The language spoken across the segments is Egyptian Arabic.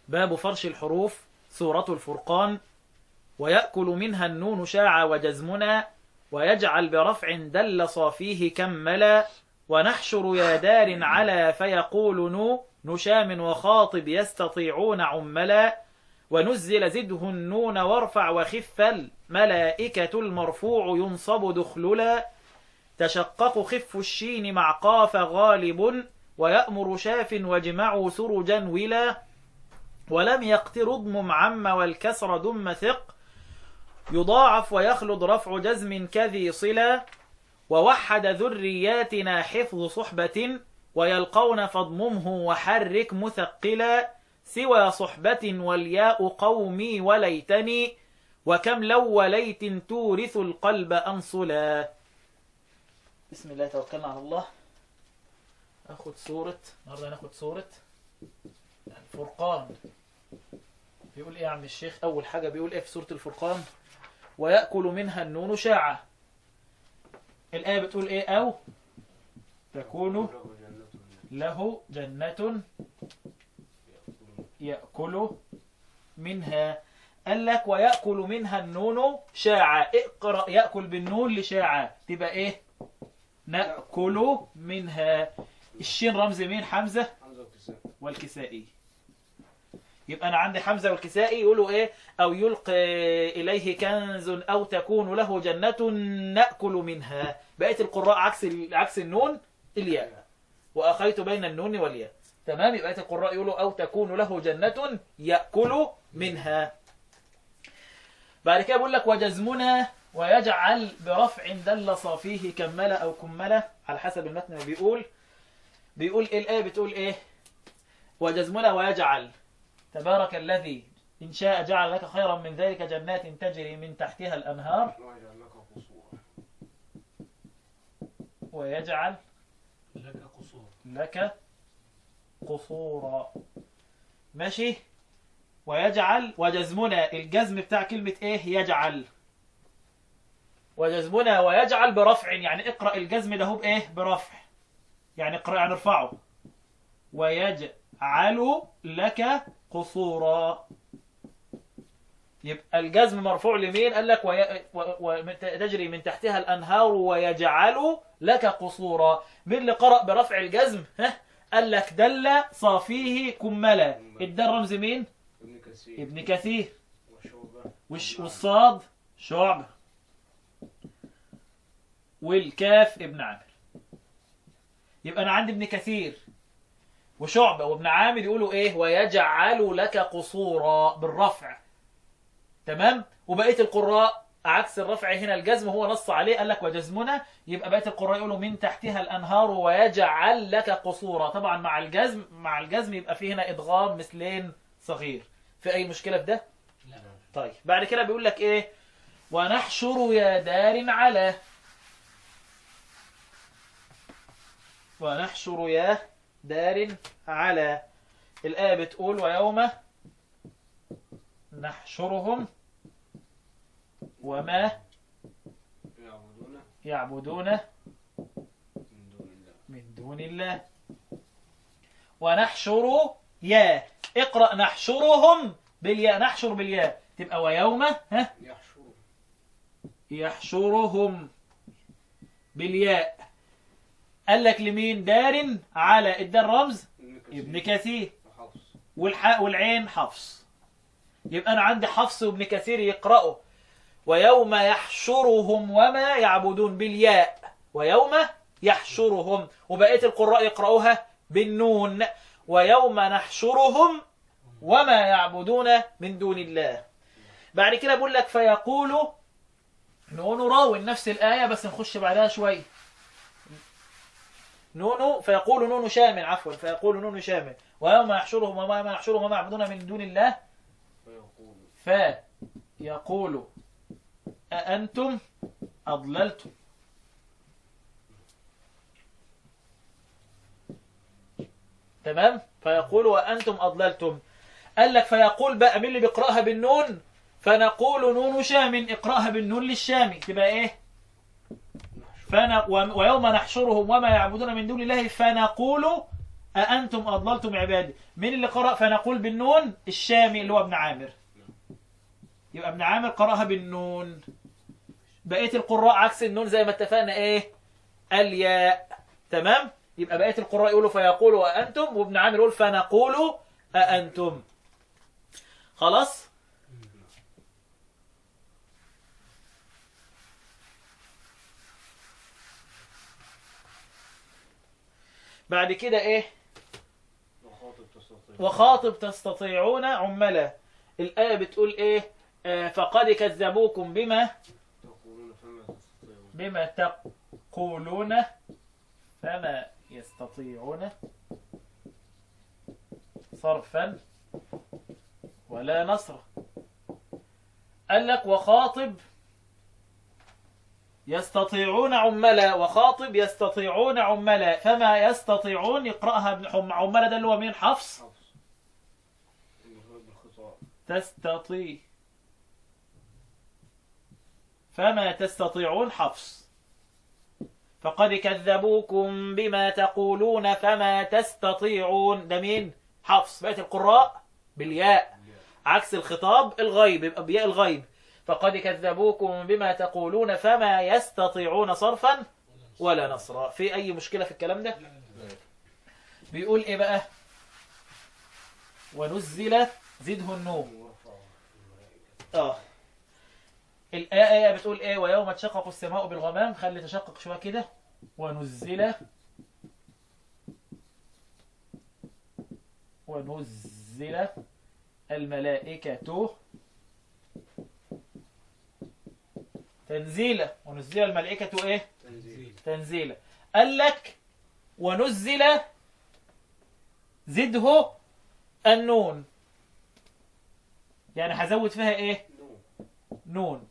باب فرش الحروف سورة الفرقان ويأكل منها النون شاع وجزمنا ويجعل برفع دل صافيه كملا ونحشر يا دار على فيقول نو نشام وخاطب يستطيعون عملا ونزل زده النون وارفع وخف الملائكة المرفوع ينصب دخللا تشقق خف الشين مع قاف غالب ويأمر شاف واجمعوا سرجا ولا ولم يقتر اضمم عم والكسر دم ثق يضاعف ويخلد رفع جزم كذي صلا ووحد ذرياتنا حفظ صحبة ويلقون فاضممه وحرك مثقلا سوى صحبة والياء قومي وليتني وكم لو وليت تورث القلب أنصلا بسم الله توكلنا على الله أخذ سورة النهارده هناخد سورة الفرقان بيقول إيه يا عم الشيخ أول حاجة بيقول إيه في سورة الفرقان ويأكل منها النون شاعة الآية بتقول إيه أو تكون له جنة يأكل منها قال لك ويأكل منها النون شاعة اقرأ يأكل بالنون لشاعة تبقى ايه نأكل منها الشين رمز مين حمزة والكسائي يبقى أنا عندي حمزة والكسائي يقولوا إيه أو يلقي إليه كنز أو تكون له جنة نأكل منها بقية القراء عكس عكس النون الياء وأخيت بين النون والياء تمام يبقى بقية القراء يقولوا أو تكون له جنة يأكل منها بعد كده بيقول لك وجزمنا ويجعل برفع دل صافيه كملة أو كملة على حسب المتن ما بيقول بيقول إيه الآية بتقول إيه وجزمنا ويجعل تبارك الذي إن شاء جعل لك خيرا من ذلك جنات تجري من تحتها الأنهار ويجعل لك قصور لك قصورا ماشي ويجعل وجزمنا الجزم بتاع كلمة ايه يجعل وجزمنا ويجعل برفع يعني اقرأ الجزم ده هو بايه برفع يعني اقرأ يعني ارفعه ويجعل لك قصورا يبقى الجزم مرفوع لمين قال لك وي... و... و... تجري من تحتها الأنهار ويجعل لك قصورا مين اللي قرأ برفع الجزم ها قال لك دل صافيه كملا الدال رمز مين ابن كثير ابن كثير وشعبة والش... والصاد شعب والكاف ابن عامر يبقى انا عندي ابن كثير وشعبة وابن عامر يقولوا ايه ويجعل لك قصورا بالرفع تمام وبقيه القراء عكس الرفع هنا الجزم هو نص عليه قال لك وجزمنا يبقى بقيه القراء يقولوا من تحتها الانهار ويجعل لك قصورا طبعا مع الجزم مع الجزم يبقى فيه هنا ادغام مثلين صغير في اي مشكله في ده لا طيب بعد كده بيقول لك ايه ونحشر يا دار على ونحشر يا دار على الآية بتقول ويوم نحشرهم وما يعبدون يعبدون من دون الله من دون الله ونحشر يا اقرأ نحشرهم بالياء نحشر بالياء تبقى ويوم ها يحشر يحشرهم بالياء قال لك لمين دار على ادى الرمز ابن كثير وحفص والحاء والعين حفص يبقى انا عندي حفص وابن كثير يقرأوا ويوم يحشرهم وما يعبدون بالياء ويوم يحشرهم وبقية القراء يقرأوها بالنون ويوم نحشرهم وما يعبدون من دون الله بعد كده بقول لك فيقول نون راوي نفس الآية بس نخش بعدها شوي نون فيقول نون شامل عفوا فيقول نون شامل ويوم يحشرهم وما يوم يحشرهم وما يعبدون من دون الله فيقول فيقول أأنتم أضللتم تمام فيقول وأنتم أضللتم قال لك فيقول بقى مين اللي بيقرأها بالنون فنقول نون شام اقرأها بالنون للشامي تبقى ايه نحشر فن... و- ويوم نحشرهم وما يعبدون من دون الله فنقول أأنتم أضللتم عبادي مين اللي قرأ فنقول بالنون الشامي اللي هو ابن عامر يبقى ابن عامر قرأها بالنون بقية القراء عكس النون زي ما اتفقنا ايه الياء تمام يبقى بقية القراء يقولوا فيقولوا أأنتم وابن عامر يقول فنقول أأنتم خلاص بعد كده ايه وخاطب تستطيع وخاطب تستطيعون عملا الآية بتقول ايه آه فقد كذبوكم بما تقولون فما تستطيعون بما تقولون فما يستطيعون صرفا ولا نصرا قال لك وخاطب يستطيعون عملا وخاطب يستطيعون عملا فما يستطيعون يقرأها ابن حم عملا ده اللي هو مين حفص حفص اللي هو بالخطاب تستطيع فما تستطيعون حفص فقد كذبوكم بما تقولون فما تستطيعون ده مين حفص بقية القراء بالياء عكس الخطاب الغيب يبقى بياء الغيب فقد كذبوكم بما تقولون فما يستطيعون صرفا ولا نصرا في أي مشكلة في الكلام ده بيقول إيه بقى ونزل زده النوم ورفع الملائكة اه الآية بتقول إيه ويوم تشقق السماء بالغمام خلي تشقق شوية كده ونزل ونزل الملائكة تنزيلا ونزل الملائكة إيه تنزيل تنزيلا قال لك ونزل زده النون يعني هزود فيها ايه نور نون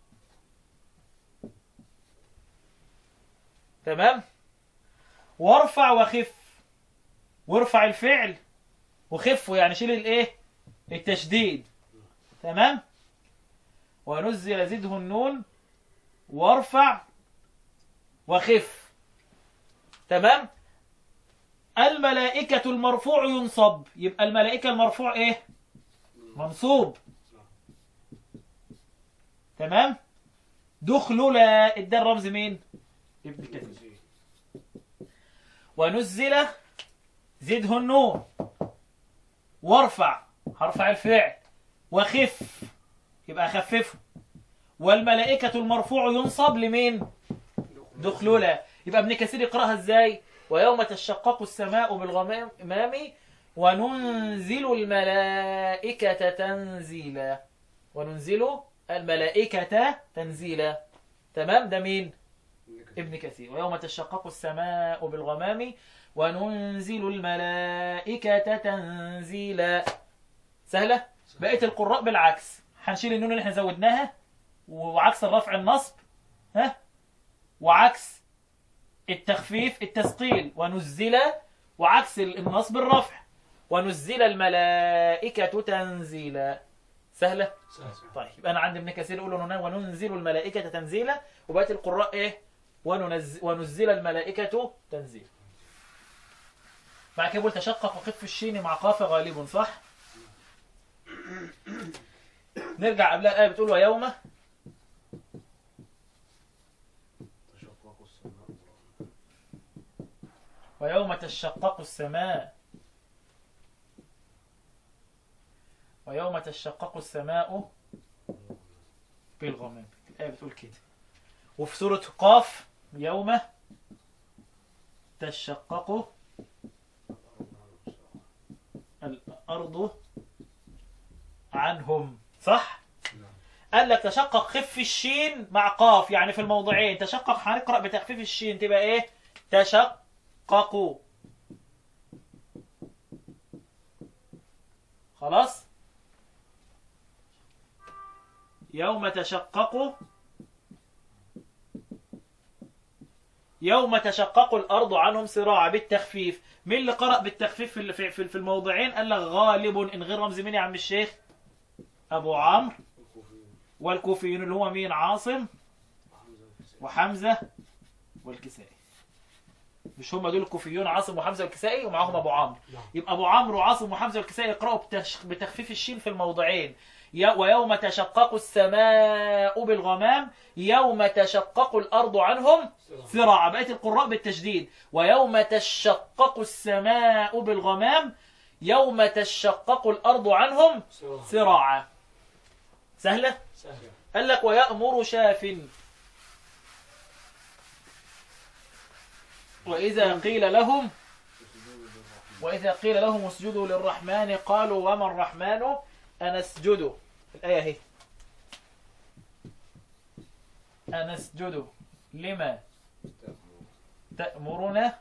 تمام وارفع وخف وارفع الفعل وخفه يعني شيل الايه التشديد تمام ونزل زده النون وارفع وخف تمام الملائكة المرفوع ينصب يبقى الملائكة المرفوع ايه منصوب تمام دخلوا ادى الرمز مين ابن كثير تنزيل ونزل زده النون وارفع هرفع الفعل وخف يبقى خففه والملائكة المرفوع ينصب لمين دخلولا يبقى ابن كثير يقرأها ازاي ويوم تشقق السماء بالغمام وننزل الملائكة تنزيلا وننزل الملائكة تنزيلا تمام ده مين ابن كثير ويوم تشقق السماء بالغمام وننزل الملائكة تنزيلا سهلة بقية القراء بالعكس هنشيل النون اللي احنا زودناها وعكس الرفع النصب ها وعكس التخفيف التثقيل ونزل وعكس النصب الرفع ونزل الملائكة تنزيلا سهلة طيب يبقى انا عندي ابن كثير يقول ون- وننزل الملائكة تنزيلا وبقية القراء ايه وننزل, ونزل الملائكة تنزيلا بعد كده بقول تشقق وخف الشين مع قاف غالب صح نرجع قبلها الآية بتقول ويوم تشقق السماء ويوم تشقق السماء ويوم تشقق السماء بالغمام الآية بتقول كده وفي سورة قاف يوم تشقق الأرض عنهم صح؟ قال لك تشقق خف الشين مع قاف يعني في الموضعين تشقق هنقرأ بتخفيف الشين تبقى ايه؟ تشققوا خلاص؟ يوم تشقق يوم تشقق الأرض عنهم سراعا بالتخفيف مين اللي قرأ بالتخفيف في في في- في الموضعين قال لك غالب إن غير رمز مين يا عم الشيخ أبو عمرو الكوفيون والكوفيون اللي هو مين عاصم وحمزة والكسائي وحمزة والكسائي مش هم دول الكوفيون عاصم وحمزه والكسائي ومعاهم ابو عمرو نعم. يبقى ابو عمرو وعاصم وحمزه والكسائي يقراوا بتش... بتخفيف الشين في الموضعين ي... ويوم تشقق السماء بالغمام يوم تشقق الارض عنهم سرعة بقية القراء بالتشديد ويوم تشقق السماء بالغمام يوم تشقق الارض عنهم سراعا سهلة سهلة قال لك ويأمر شاف وإذا قيل لهم وإذا قيل لهم اسجدوا للرحمن قالوا وما الرحمن أنسجد الآية هي أنسجد لما تأمرنا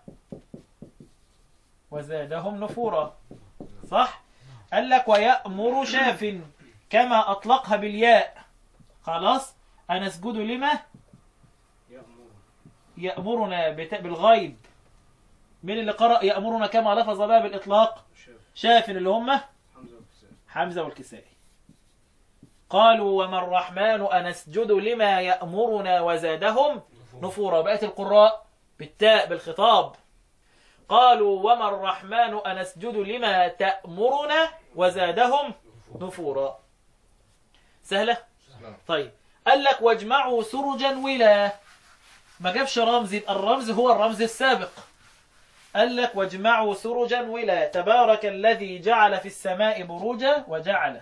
وزادهم نفورا صح قال لك ويأمر شاف كما أطلقها بالياء خلاص أنسجد لما يأمر يأمرنا بت- بالغيب مين اللي قرأ يأمرنا كما لفظ بها بالإطلاق شاف شاف اللي هم حمزة وكساء حمزة والكسائي قالوا وما الرحمن أنسجد لما يأمرنا وزادهم نفورا بقيت القراء بالتاء بالخطاب قالوا وما الرحمن أنسجد لما تأمرنا وزادهم نفورا سهلة طيب قال لك واجمعوا سرجا ولا ما جابش رمز يبقى الرمز هو الرمز السابق قال لك واجمعوا سرجا ولا تبارك الذي جعل في السماء بروجا وجعل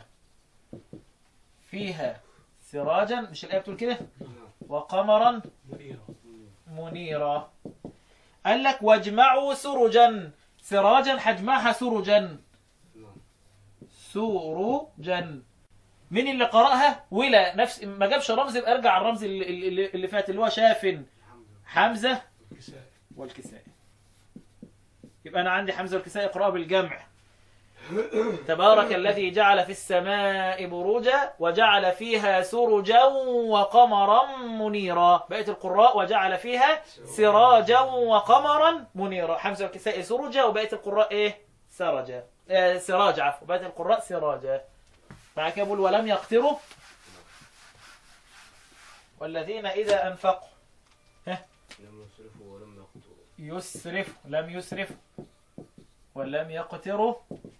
فيها سراجا مش الآية بتقول كده نعم وقمرا منيرة منيرا قال لك واجمعوا سرجا سراجا حجمها سرجا نعم سرجا مين اللي قرأها ولا نفس ما جابش رمز يبقى ارجع الرمز اللي, اللي, اللي فات اللي هو شاف حمزة حمزة وكساء والكسائي يبقى أنا عندي حمزة والكسائي قراءة بالجمع تبارك الذي جعل في السماء بروجا وجعل فيها سرجا وقمرا منيرا بقية القراء وجعل فيها سراجا وقمرا منيرا حمزة والكسائي سرجا وبقية القراء ايه سرجا آه سراج عفوا بقية القراء سراجا بعد كده بقول ولم يقتروا والذين إذا أنفقوا لم يسرفوا ولم يقتروا يسرف لم يسرف ولم يقتروا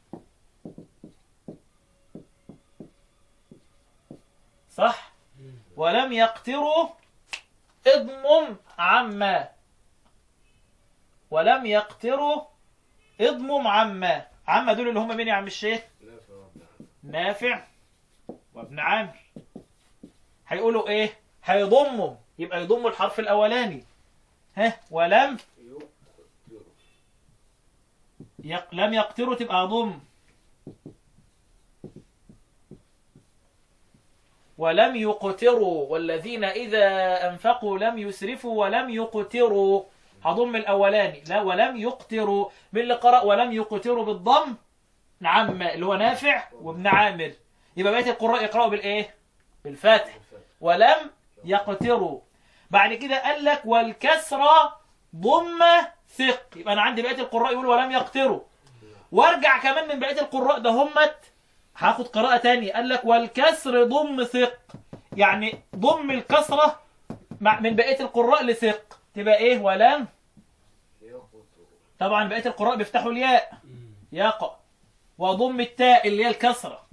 صح ولم يقتروا اضمم عما ولم يقتروا اضمم عما عما دول اللي هم مين يا عم الشيخ نافع ربنا نافع وابن عامر هيقولوا ايه هيضموا يبقى يضموا الحرف الاولاني ها ولم يقتروا يق... لم يقتروا تبقى ضم ولم يقتروا والذين إذا أنفقوا لم يسرفوا ولم يقتروا هضم الأولاني لا ولم يقتروا من اللي قرأ ولم يقتروا بالضم نعم اللي هو نافع وابن عامر يبقى بقية القراء يقرأوا بالإيه بالفتح الفتح ولم يقتروا بعد كده قال لك والكسرة ضمة ثق يبقى انا عندي بقيه القراء يقولوا ولم يقتروا وارجع كمان من بقيه القراء ده همت هاخد قراءه تانية قال لك والكسر ضم ثق يعني ضم الكسره مع من بقيه القراء لثق تبقى ايه ولم يقتروا طبعا بقيه القراء بيفتحوا الياء يقع وضم التاء اللي هي الكسره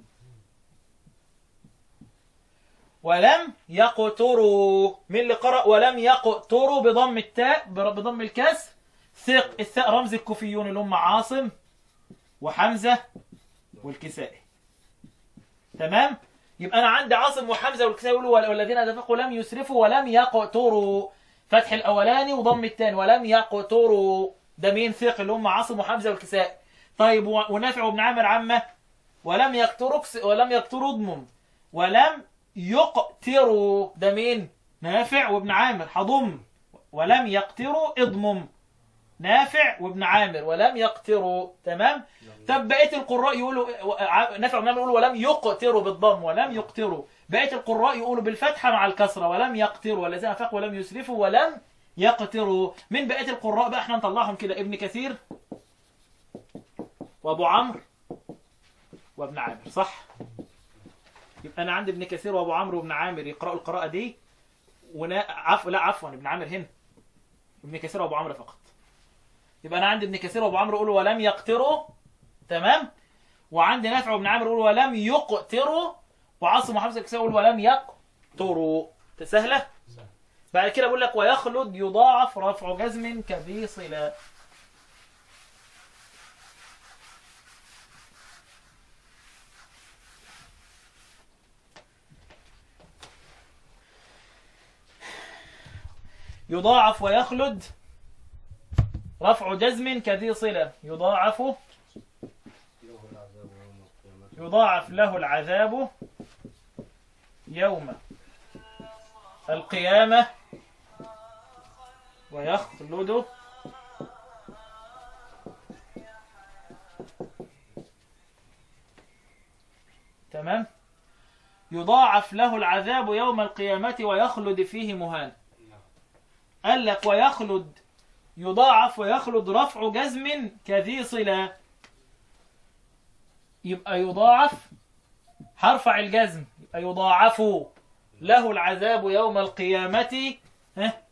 ولم يقتروا من اللي قرأ ولم يقتروا بضم التاء بضم الكسر ثق الثاء رمز الكوفيون اللي هم عاصم وحمزة والكسائي تمام يبقى أنا عندي عاصم وحمزة والكسائي يقولوا وال- والذين أنفقوا لم يسرفوا ولم يقتروا فتح الأولاني وضم الثاني ولم يقتروا ده مين ثق اللي هم عاصم وحمزة والكسائي طيب و- ونافع وابن عامر عامة ولم يقتروا كس- ولم يقتروا ضمم ولم يقتروا ده مين نافع وابن عامر هضم ولم يقتروا اضمم نافع وابن عامر ولم يقتروا تمام طب بقيه القراء يقولوا ع- نافع وابن عامر يقولوا ولم يقتروا بالضم ولم يقتروا بقيه القراء يقولوا بالفتحه مع الكسره ولم يقتروا والذين انفقوا ولم يسرفوا ولم يقتروا من بقيه القراء بقى احنا نطلعهم كده ابن كثير وابو عمرو وابن عامر صح يبقى انا عندي ابن كثير وابو عمرو وابن عامر يقراوا القراءه دي ونا عفوا لا عفوا ابن عامر هنا ابن كثير وابو عمرو فقط يبقى انا عندي ابن كثير وابو عمرو يقولوا ولم يقتروا تمام وعندي نافع وابن عامر يقولوا ولم يقتروا وعاصم وحمزه الكسائي يقولوا ولم يقتروا سهله سهل. بعد كده بقول لك ويخلد يضاعف رفع جزم كذي صله يضاعف ويخلد رفع جزم كذي صلة يضاعف له العذاب يوم القيامة يضاعف له العذاب يوم القيامة ويخلد تمام يضاعف له العذاب يوم القيامة ويخلد فيه مهان قال لك ويخلد يضاعف ويخلد رفع جزم كذي صلة يبقى يضاعف هرفع الجزم يبقى يضاعف له العذاب يوم القيامة ها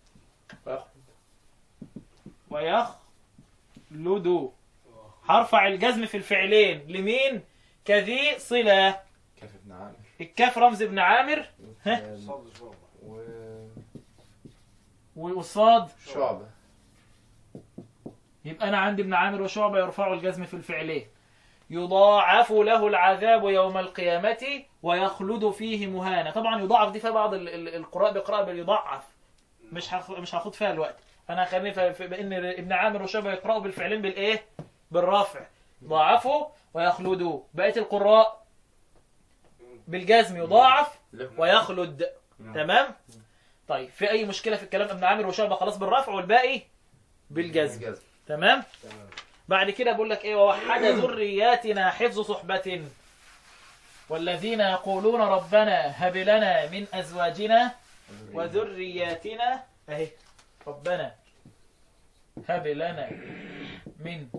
ويخلد هرفع الجزم في الفعلين لمين كذي صلة كيف ابن عامر الكاف رمز ابن عامر ها؟ صاد شعبة والصاد وشعبة يبقى أنا عندي ابن عامر وشعبة يرفعوا الجزم في الفعلين يضاعف له العذاب يوم القيامة ويخلد فيه مهانا طبعا يضاعف دي في بعض ال- ال- القراء بيقرأ باليضاعف مش هخ... مش هاخد فيها الوقت انا خليني في... في... بان ابن عامر وشعبة يقرأوا بالفعلين بالايه بالرفع ضاعفوا ويخلدوا بقية القراء بالجزم يضاعف له ويخلد تمام طيب في اي مشكلة في الكلام ابن عامر وشعبة خلاص بالرفع والباقي بالجزم الجزم تمام تمام بعد كده بقول لك ايه ووحد ذرياتنا حفظ صحبة والذين يقولون ربنا هب لنا من ازواجنا وذرياتنا اهي ربنا هب لنا من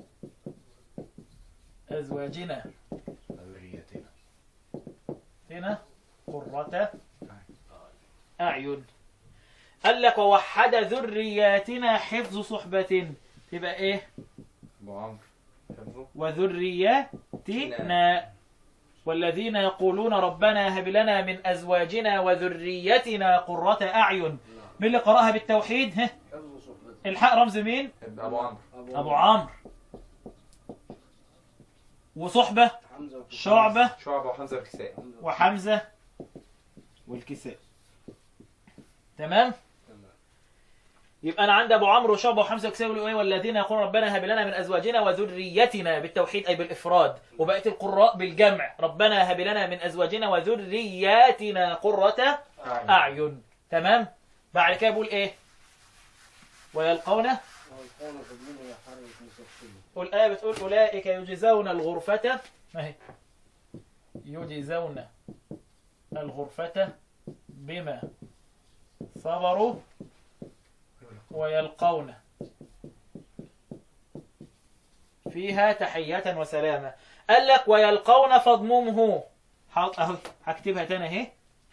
ازواجنا ذريتنا هنا قرة اعين قال لك ووحد ذرياتنا حفظ صحبة تبقى ايه ابو عمرو حفظه وذرياتنا والذين يقولون ربنا هب لنا من أزواجنا وذريتنا قرة أعين نعم مين اللي قرأها بالتوحيد ها حفظ صحبة الحق رمز مين ابن ابو عمرو أبو عمرو وصحبة حمزة وكفار. شعبة شعبة وحمزة الكسائي حمزة وحمزة والكساء تمام تمام يبقى أنا عندي أبو عمرو وشعبة وحمزة والكساء يقولوا إيه والذين يقولون ربنا هب لنا من أزواجنا وذريتنا بالتوحيد أي بالإفراد وبقية القراء بالجمع ربنا هب لنا من أزواجنا وذرياتنا قرة أعين تمام بعد كده بقول إيه ويلقون والقول قبلنا يحرك مسكتنا والآية بتقول أولئك يجزون الغرفة أهي يجزون الغرفة بما صبروا ويلقون فيها تحية وسلامة قال لك ويلقون فاضممه ح- أهو هكتبها تاني اهي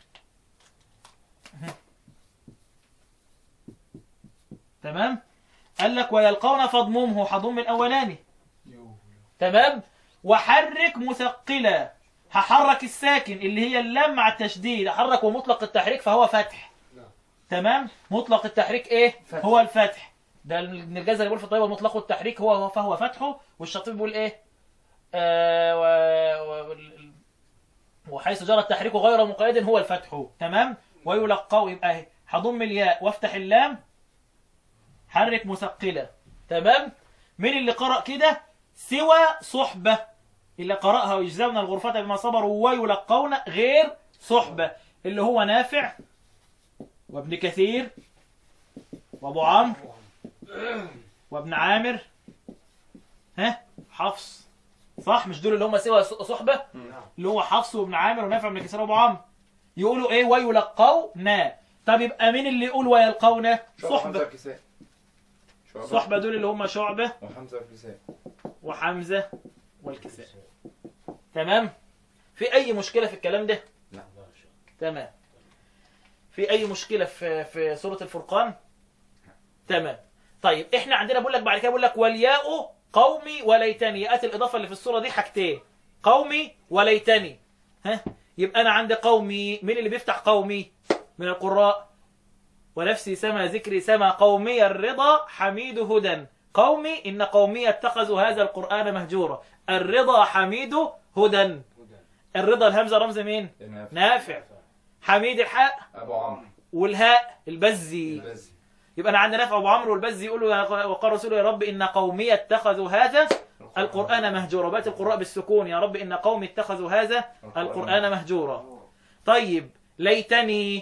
تمام قال لك ويلقون فاضممه هضم الاولاني تمام وحرك مثقلا هحرك الساكن اللي هي اللام مع التشديد احرك ومطلق التحريك فهو فتح نعم. تمام مطلق التحريك ايه فتح. هو الفتح ده ابن الجزري بيقول في الطيبه مطلق التحريك هو فهو فتحه والشاطبي بيقول ايه آه و... و... وال- وحيث جرى التحريك غير مقيد هو الفتح تمام ويلقوا يبقى اهي هضم الياء وافتح اللام حرك مثقله تمام مين اللي قرأ كده سوى صحبة اللي قرأها ويجزون الغرفة بما صبروا ويلقون غير صحبة اللي هو نافع وابن كثير وابو عمرو وابن عامر ها حفص صح مش دول اللي هم سوى صحبة نعم اللي هو حفص وابن عامر ونافع وابن كثير وابو عمرو يقولوا ايه ويلقون طب يبقى مين اللي يقول ويلقون شعبة وحمزة صحبة الكسائي شعبة صحبة دول اللي هم شعبة وحمزة الكسائي وحمزة والكساء تمام في أي مشكلة في الكلام ده لا تمام في أي مشكلة في في سورة الفرقان تمام طيب احنا عندنا بقول لك بعد كده بقول لك والياء قومي وليتني ياءات الاضافه اللي في الصوره دي حاجتين قومي وليتني ها يبقى انا عندي قومي مين اللي بيفتح قومي من القراء ونفسي سما ذكري سما قومي الرضا حميد هدى قومي ان قومي اتخذوا هذا القران مهجورا الرضا حميد هدى هدى الرضا الهمزه رمز مين نافع نافع حميد الحاء ابو عمرو والهاء البزي البزي يبقى انا عندنا نافع ابو عمرو والبزي يقولوا يا- وقال رسول يا رب ان قومي اتخذوا هذا القران مهجورا بات القراء بالسكون يا رب ان قومي اتخذوا هذا القران مهجورا طيب ليتني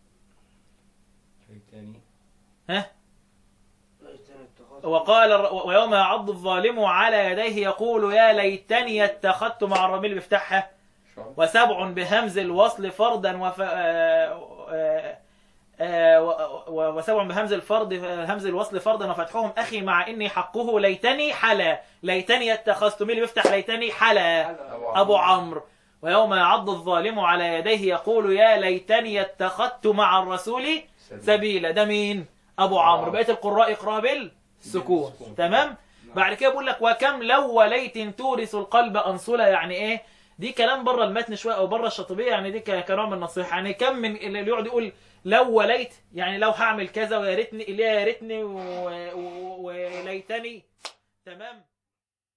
الثاني ها ليتني اتخذت وقال الر- ويوم يعض الظالم على يديه يقول يا ليتني اتخذت مع الرميل اللي بيفتحها شعب وسبع بهمز الوصل فردا وف... آه، آه، آه، و- و- وسبع بهمز الفرد همز الوصل فردا وفتحهم اخي مع اني حقه ليتني حلا ليتني اتخذت مين اللي بيفتح ليتني حلا ابو عمرو ويوم يعض الظالم على يديه يقول يا ليتني اتخذت مع الرسول سبيلا ده مين ابو عمرو بقيه القراء اقرا بالسكون بالسكون. تمام بعد كده بيقول لك وكم لو وليت تورث القلب انصلا يعني ايه دي كلام بره المتن شويه او بره الشاطبيه يعني دي ك- كنوع من النصيحه يعني كم من اللي يقعد يقول لو وليت يعني لو هعمل كذا ويا ريتني اللي هي يا ريتني و- و- وليتني تمام